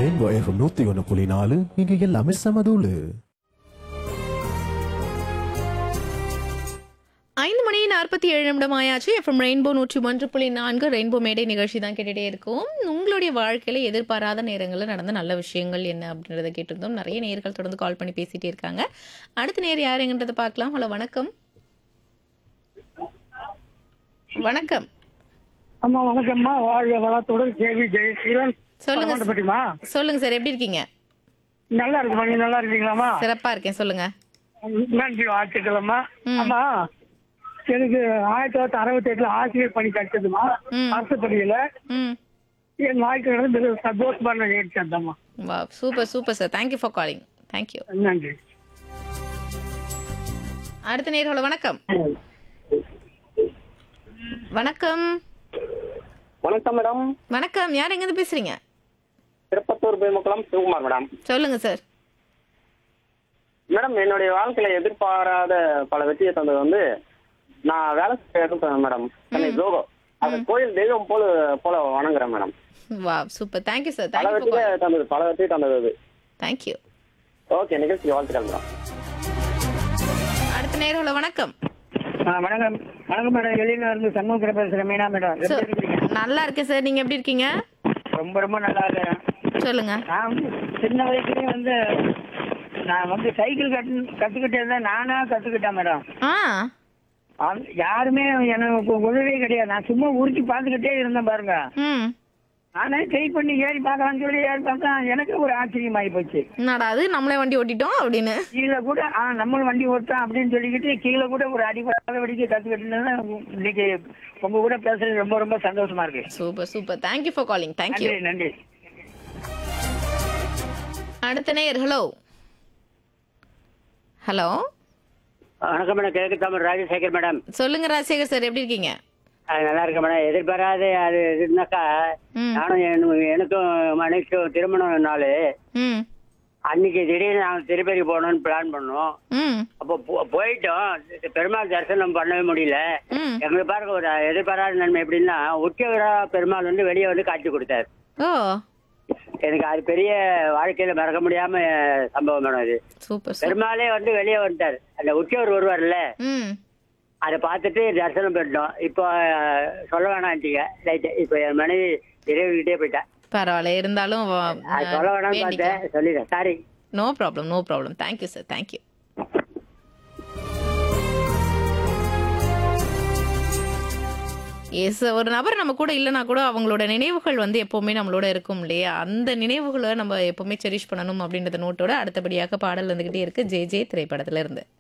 Rainbow FM நூத்தி ஒன்னு புள்ளி நாலு இங்க எல்லாமே சமதூளு ஐந்து மணி நாற்பத்தி ஏழு நிமிடம் ஆயாச்சு எஃப்எம் ரெயின்போ நூற்றி ஒன்று புள்ளி நான்கு ரெயின்போ மேடை நிகழ்ச்சி தான் கேட்டுட்டே இருக்கும் உங்களுடைய வாழ்க்கையில எதிர்பாராத நேரங்களில் நடந்த நல்ல விஷயங்கள் என்ன அப்படின்றத கேட்டிருந்தோம் நிறைய நேர்கள் தொடர்ந்து கால் பண்ணி பேசிட்டே இருக்காங்க அடுத்த நேர் யாருங்கன்றத பார்க்கலாம் ஹலோ வணக்கம் வணக்கம் அம்மா வணக்கம்மா வாழ்க வளத்துடன் கேவி ஜெயசீலன் சொல்லுங்க சார். பட்டிமா சொல்லுங்க சார் எப்படி இருக்கீங்க நல்லா இருக்குமா நீங்க நல்லா இருக்கீங்களாம்மா சிறப்பா இருக்கேன் சொல்லுங்க நன்றி வாழ்த்துக்கள்மா ம். அம்மா எனக்கு ஆயிரத்தி தொள்ளாயிரத்தி அறுபத்தி எட்டுல ஆசிரியர் பணி கிடைச்சதுமா ம். அரசு பணியில ம் என் வாழ்க்கை நடந்து மிக சந்தோஷமான நிகழ்ச்சி அதாம்மா wow super super sir thank you for calling thank you நன்றி அடுத்த நேர் ஹலோ வணக்கம் வணக்கம் வணக்கம் மேடம் வணக்கம் யார் எங்கேருந்து பேசுறீங்க திருப்பத்தூர் பெருமக்குளம் சிவகுமார் மேடம் சொல்லுங்க சார் மேடம் என்னுடைய வாழ்க்கையில எதிர்பாராத பல வெற்றியை தந்தது வந்து நான் வேலை செய்ய இடத்துல மேடம் சென்னை ஜோகோ அந்த கோயில் தெய்வம் போல போல வணங்குறேன் madam wow super thank you sir பல தேங்க்யூ வெற்றியை தந்தது பல வெற்றி தந்தது அது தேங்க்யூ ஓகே நிகழ்ச்சி வாழ்த்துக்கள் மேடம் அடுத்த நேரம் ஹலோ வணக்கம் வணக்கம் வணக்கம் மேடம் வெளியில இருந்து சண்முகத்துல பேசுறேன் மீனா மேடம் சொ- நல்லா இருக்கேன் சார் நீங்க எப்படி இருக்கீங்க ரொம்ப ரொம்ப நல்லா இருக்கேன் சொல்லுங்க நான் வந்து சின்ன வயசுலயே வந்து நான் வந்து சைக்கிள் கட்டு கத்துக்கிட்டே இருந்தேன் நானா கத்துக்கிட்டேன் மேடம் ஆ அது- யாருமே எனக்கு உதவியே கிடையாது நான் சும்மா உருட்டி பார்த்துக்கிட்டே இருந்தேன் பாருங்க ம் நானே ட்ரை பண்ணி ஏறி பார்க்கலாம்னு சொல்லி ஏறி பார்த்தா எனக்கு ஒரு ஆச்சரியமாயி போச்சு என்னடா அது நம்மளே வண்டி ஓட்டிட்டோம் அப்படின்னு கீழே கூட ஆ நம்மளும் வண்டி ஓட்டோம் அப்படின்னு சொல்லிக்கிட்டு கீழே கூட ஒரு அடிப்படாத வடிக்க கத்துக்கிட்டு இன்னைக்கு உங்க கூட பேசுறது ரொம்ப ரொம்ப சந்தோஷமா இருக்கு super super thank you for calling thank you நன்றி நன்றி அடுத்த நேர் ஹலோ ஹலோ வணக்கம் மேடம் கிழக்கு தமிழ் ராஜசேகர் மேடம் சொல்லுங்க ராஜசேகர் சார் எப்படி இருக்கீங்க அது நல்லா இருக்கு மேடம் எதிர்பாராத அது இருந்தாக்கா ம் நானும் எனக்கு- எனக்கும் மனைவிக்கும் திருமணம் நாள் ம் அன்னைக்கு திடீர்னு நாங்கள் திருப்பதி போகணும்னு பிளான் பண்ணோம் ம் அப்போ போ- போயிட்டோம் பெருமாள் தரிசனம் பண்ணவே முடியல ம் எங்களுக்கு பாருங்க ஒரு எதிர்பாராத நன்மை எப்படின்னா உச்சவரா பெருமாள் வந்து வெளியே வந்து காட்சி கொடுத்தாரு ஓ எனக்கு அது பெரிய வாழ்க்கையில மறக்க முடியாம சம்பவம் மேடம் இது சூப்பர் சூப்பர் பெருமாளே வந்து வெளியே வந்துட்டார் அந்த உச்சவர் வருவார்ல ம் அதை பார்த்துட்டு தரிசனம் பண்ணிட்டோம் இப்போ அஹ், சொல்ல வேணான்ட்டீங்க ரைட்டு இப்போ என் மனைவி இறைவன்கிட்டே போயிட்டா பரவாயில்ல இருந்தாலும் அது சொல்ல வேணாம்னு பார்த்தேன் சொல்லிடுறேன் sorry no problem no problem thank you sir thank you yes ஒரு நபர் நம்ம கூட இல்லைனா கூட அவங்களோட நினைவுகள் வந்து எப்போவுமே நம்மளோட இருக்கும் இல்லையா அந்த நினைவுகளை நம்ம எப்போவுமே செரிஷ் பண்ணணும் அப்படின்றத நோட்டோட அடுத்தபடியாக பாடல் வந்துகிட்டே இருக்கு ஜே ஜே திரைப்படத்துல இருந்து